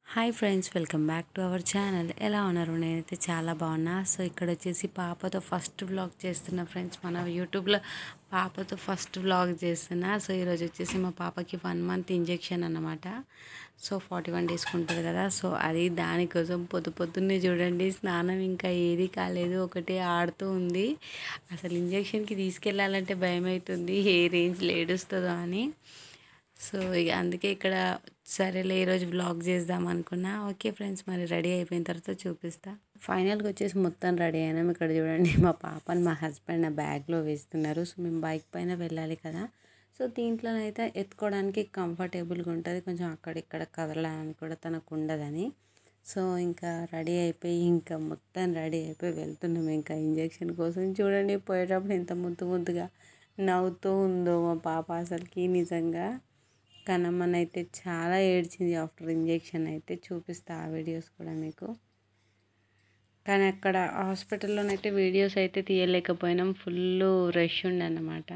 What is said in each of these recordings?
hi friends welcome back to our channel ఎలా ఉన్నారు నేనైతే చాలా బాగున్నా సో ఇక్కడ వచ్చేసి పాపతో ఫస్ట్ వ్లాగ్ చేస్తున్నా ఫ్రెండ్స్ మన యూట్యూబ్లో పాపతో ఫస్ట్ వ్లాగ్ చేస్తున్నా సో ఈరోజు వచ్చేసి మా పాపకి వన్ మంత్ ఇంజెక్షన్ అన్నమాట సో ఫార్టీ వన్ డేస్కి ఉంటుంది కదా సో అది దానికోసం పొద్దు పొద్దున్నే చూడండి స్నానం ఇంకా ఏది కాలేదు ఒకటే ఆడుతూ ఉంది అసలు ఇంజెక్షన్కి తీసుకెళ్ళాలంటే భయం అవుతుంది ఏ రేంజ్లో ఏడుస్తుందో అని సో ఇక అందుకే ఇక్కడ సరేలే ఈరోజు వ్లాగ్ చేద్దాం అనుకున్నా ఓకే ఫ్రెండ్స్ మరి రెడీ అయిపోయిన తర్వాత చూపిస్తా ఫైనల్గా వచ్చేసి మొత్తం రెడీ అయినాం ఇక్కడ చూడండి మా పాపని మా హస్బెండ్ నా బ్యాగ్లో వేస్తున్నారు సో మేము బైక్ పైన వెళ్ళాలి కదా సో దీంట్లోనైతే ఎత్తుకోవడానికి కంఫర్టబుల్గా ఉంటుంది కొంచెం అక్కడిక్కడ కదలడానికి కూడా తనకు ఉండదని సో ఇంకా రెడీ అయిపోయి ఇంకా మొత్తం రెడీ అయిపోయి వెళ్తున్నాం ఇంకా ఇంజెక్షన్ కోసం చూడండి పోయేటప్పుడు ఎంత ముద్దు ముద్దుగా నవ్వుతూ ఉందో మా పాప అసలుకి నిజంగా కనమ్మన్ అయితే చాలా ఏడ్చింది ఆఫ్టర్ ఇంజెక్షన్ అయితే చూపిస్తా ఆ వీడియోస్ కూడా మీకు కానీ అక్కడ హాస్పిటల్లోనైతే వీడియోస్ అయితే తీయలేకపోయినాం ఫుల్ రష్ ఉండే అన్నమాట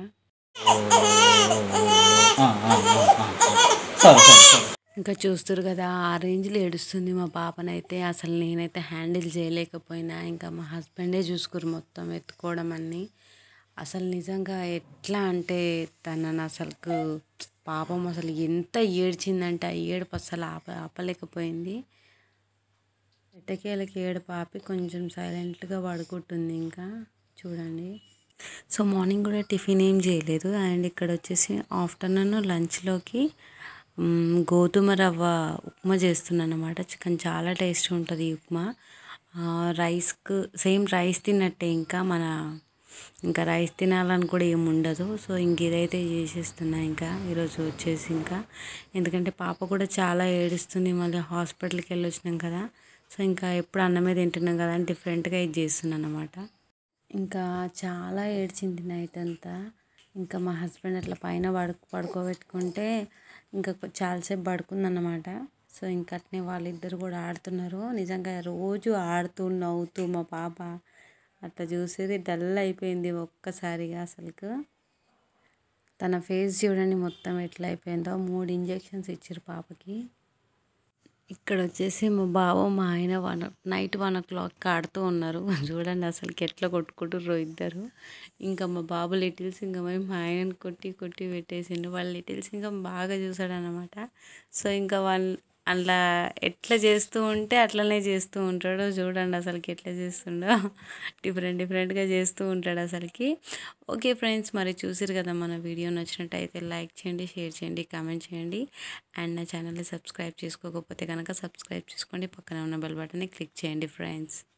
సరే సరే సరే ఇంకా చూస్తారు కదా ఆ రేంజ్లో ఏడుస్తుంది మా పాపనైతే అసలు నేనైతే హ్యాండిల్ చేయలేకపోయినా ఇంకా మా హస్బెండే చూసుకురు మొత్తం ఎత్తుకోవడం అన్నీ అసలు నిజంగా ఎట్లా అంటే తనని అసలుకు పాపం అసలు ఎంత ఏడ్చిందంటే ఆ ఏడుపు అసలు ఆప ఆపలేకపోయింది ఎట్టకేలకి ఏడుపు ఆపి కొంచెం సైలెంట్గా పడుకుంటుంది ఇంకా చూడండి సో మార్నింగ్ కూడా టిఫిన్ ఏం చేయలేదు అండ్ ఇక్కడ వచ్చేసి ఆఫ్టర్నూన్ లంచ్లోకి మ్, గోధుమ రవ్వ ఉప్మా చేస్తున్నాను అనమాట చికెన్ చాలా టేస్ట్ ఉంటుంది ఈ ఉప్మా ఆ, రైస్కు సేమ్ రైస్ తిన్నట్టే ఇంకా మన ఇంకా రైస్ తినాలని కూడా ఏమి ఉండదు సో ఇంక ఇదైతే చేసేస్తున్నా ఇంకా ఈరోజు వచ్చేసి ఇంకా ఎందుకంటే పాప కూడా చాలా ఏడుస్తుంది మళ్ళీ హాస్పిటల్కి వెళ్ళి వచ్చినాం కదా సో ఇంకా ఎప్పుడు అన్నమే తింటున్నాం కదా అని డిఫరెంట్గా ఇది చేస్తున్నాను అనమాట ఇంకా చాలా ఏడ్చింది నైట్ అంతా ఇంకా మా హస్బెండ్ అట్లా పైన పడు పడుకోబెట్టుకుంటే ఇంకా కొ- చాలాసేపు పడుకుందన్నమాట సో ఇంకా అట్నే వాళ్ళిద్దరు కూడా ఆడుతున్నారు నిజంగా రోజు ఆడుతూ నవ్వుతూ మా పాప అట్లా చూసేది డల్ అయిపోయింది ఒక్కసారిగా అసలుకు తన ఫేస్ చూడండి మొత్తం ఎట్లా అయిపోయిందో మూడు ఇంజెక్షన్స్ ఇచ్చారు పాపకి ఇక్కడ వచ్చేసి మా బావ మా ఆయన వన్ నైట్ వన్ ఓ క్లాక్కి ఆడుతూ ఉన్నారు చూడండి అసలుకి ఎట్లా కొట్టుకుంటుర్రో ఇద్దరు ఇంకా మా బాబు లిటిల్స్ ఇంకా పోయి మా ఆయనని కొట్టి కొట్టి పెట్టేసిండు వాళ్ళ లిటిల్స్ ఇంకా బాగా చూసాడు అనమాట సో ఇంకా వాళ్ళు అలా ఎట్లా చేస్తూ ఉంటే అట్లనే చేస్తూ ఉంటాడు చూడండి అసలుకి ఎట్లా చేస్తుండో డిఫరెంట్ డిఫరెంట్గా చేస్తూ ఉంటాడు అసలుకి ఓకే ఫ్రెండ్స్ మరి చూసిరు కదా మన వీడియో నచ్చినట్టయితే లైక్ చేయండి షేర్ చేయండి కామెంట్ చేయండి అండ్ నా ఛానల్ని సబ్స్క్రైబ్ చేసుకోకపోతే కనుక సబ్స్క్రైబ్ చేసుకోండి పక్కన ఉన్న బెల్ బటన్ని క్లిక్ చేయండి ఫ్రెండ్స్